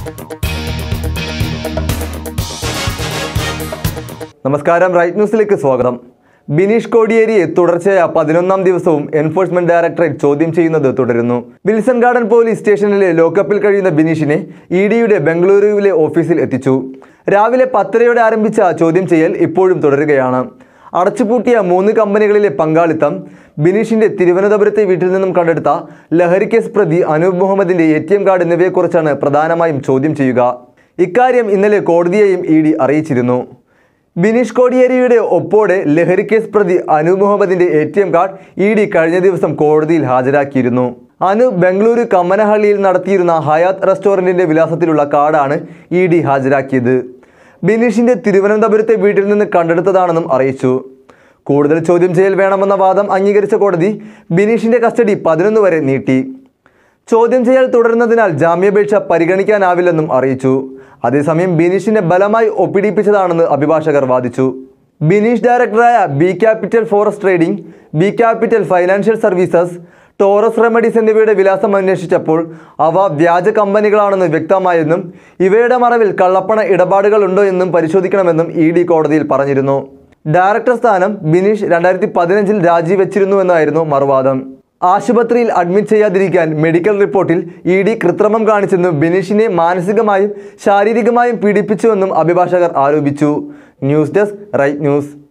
നമസ്കാരം റൈറ്റ് ന്യൂസിലേക്ക് സ്വാഗതം ബിനീഷ് കോടിയേരിയെ തുടർച്ചയായ പതിനൊന്നാം ദിവസവും എൻഫോഴ്സ്മെന്റ് ഡയറക്ടറേറ്റ് ചോദ്യം ചെയ്യുന്നത് തുടരുന്നു വിൽസൺ ഗാർഡൻ പോലീസ് സ്റ്റേഷനിലെ ലോക്കപ്പിൽ കഴിയുന്ന ബിനീഷിനെ ഇ ഡിയുടെ ബംഗളൂരുവിലെ ഓഫീസിൽ എത്തിച്ചു രാവിലെ പത്തരയോടെ ആരംഭിച്ച ചോദ്യം ചെയ്യൽ ഇപ്പോഴും തുടരുകയാണ് അടച്ചുപൂട്ടിയ മൂന്ന് കമ്പനികളിലെ പങ്കാളിത്തം ബിനീഷിന്റെ തിരുവനന്തപുരത്തെ വീട്ടിൽ നിന്നും കണ്ടെടുത്ത ലഹരി കേസ് പ്രതി അനൂപ് മുഹമ്മദിന്റെ എ ടി എം കാർഡ് എന്നിവയെക്കുറിച്ചാണ് പ്രധാനമായും ചോദ്യം ചെയ്യുക ഇക്കാര്യം ഇന്നലെ കോടതിയെയും ഇ ഡി അറിയിച്ചിരുന്നു ബിനീഷ് കോടിയേരിയുടെ ഒപ്പോടെ ലഹരി കേസ് പ്രതി അനൂപ് മുഹമ്മദിന്റെ A T M card E D കഴിഞ്ഞ ദിവസം കോടതിയിൽ ഹാജരാക്കിയിരുന്നു അനു ബംഗളൂരു കമ്മനഹള്ളിയിൽ നടത്തിയിരുന്ന ഹയാത്ത് റെസ്റ്റോറന്റിന്റെ വിലാസത്തിലുള്ള കാർഡാണ് ഇ ഡി ഹാജരാക്കിയത് ബിനീഷിന്റെ തിരുവനന്തപുരത്തെ വീട്ടിൽ നിന്ന് കണ്ടെടുത്തതാണെന്നും അറിയിച്ചു കൂടുതൽ ചോദ്യം ചെയ്യൽ വേണമെന്ന വാദം അംഗീകരിച്ച കോടതി ബിനീഷിന്റെ കസ്റ്റഡി പതിനൊന്ന് വരെ നീട്ടി ചോദ്യം ചെയ്യൽ തുടരുന്നതിനാൽ ജാമ്യാപേക്ഷ പരിഗണിക്കാനാവില്ലെന്നും അറിയിച്ചു അതേസമയം ബിനീഷിനെ ബലമായി ഒപ്പിടിപ്പിച്ചതാണെന്ന് അഭിഭാഷകർ വാദിച്ചു ബിനീഷ് ഡയറക്ടറായ B capital forest trading B capital financial services Taurus remedies എന്നിവയുടെ വിലാസം അന്വേഷിച്ചപ്പോൾ അവ വ്യാജ കമ്പനികളാണെന്ന് വ്യക്തമായെന്നും ഇവയുടെ മറവിൽ കള്ളപ്പണ ഇടപാടുകൾ ഉണ്ടോ എന്നും പരിശോധിക്കണമെന്നും ഇ ഡി കോടതിയിൽ പറഞ്ഞിരുന്നു ഡയറക്ടർ സ്ഥാനം ബിനീഷ് രണ്ടായിരത്തി പതിനഞ്ചിൽ രാജിവെച്ചിരുന്നുവെന്നായിരുന്നു മറുവാദം ആശുപത്രിയിൽ അഡ്മിറ്റ് ചെയ്യാതിരിക്കാൻ മെഡിക്കൽ റിപ്പോർട്ടിൽ ഇ ഡി കൃത്രിമം കാണിച്ചെന്നും ബിനീഷിനെ മാനസികമായും ശാരീരികമായും പീഡിപ്പിച്ചുവെന്നും അഭിഭാഷകർ ആരോപിച്ചു ന്യൂസ് ഡെസ്ക് റൈറ്റ് ന്യൂസ്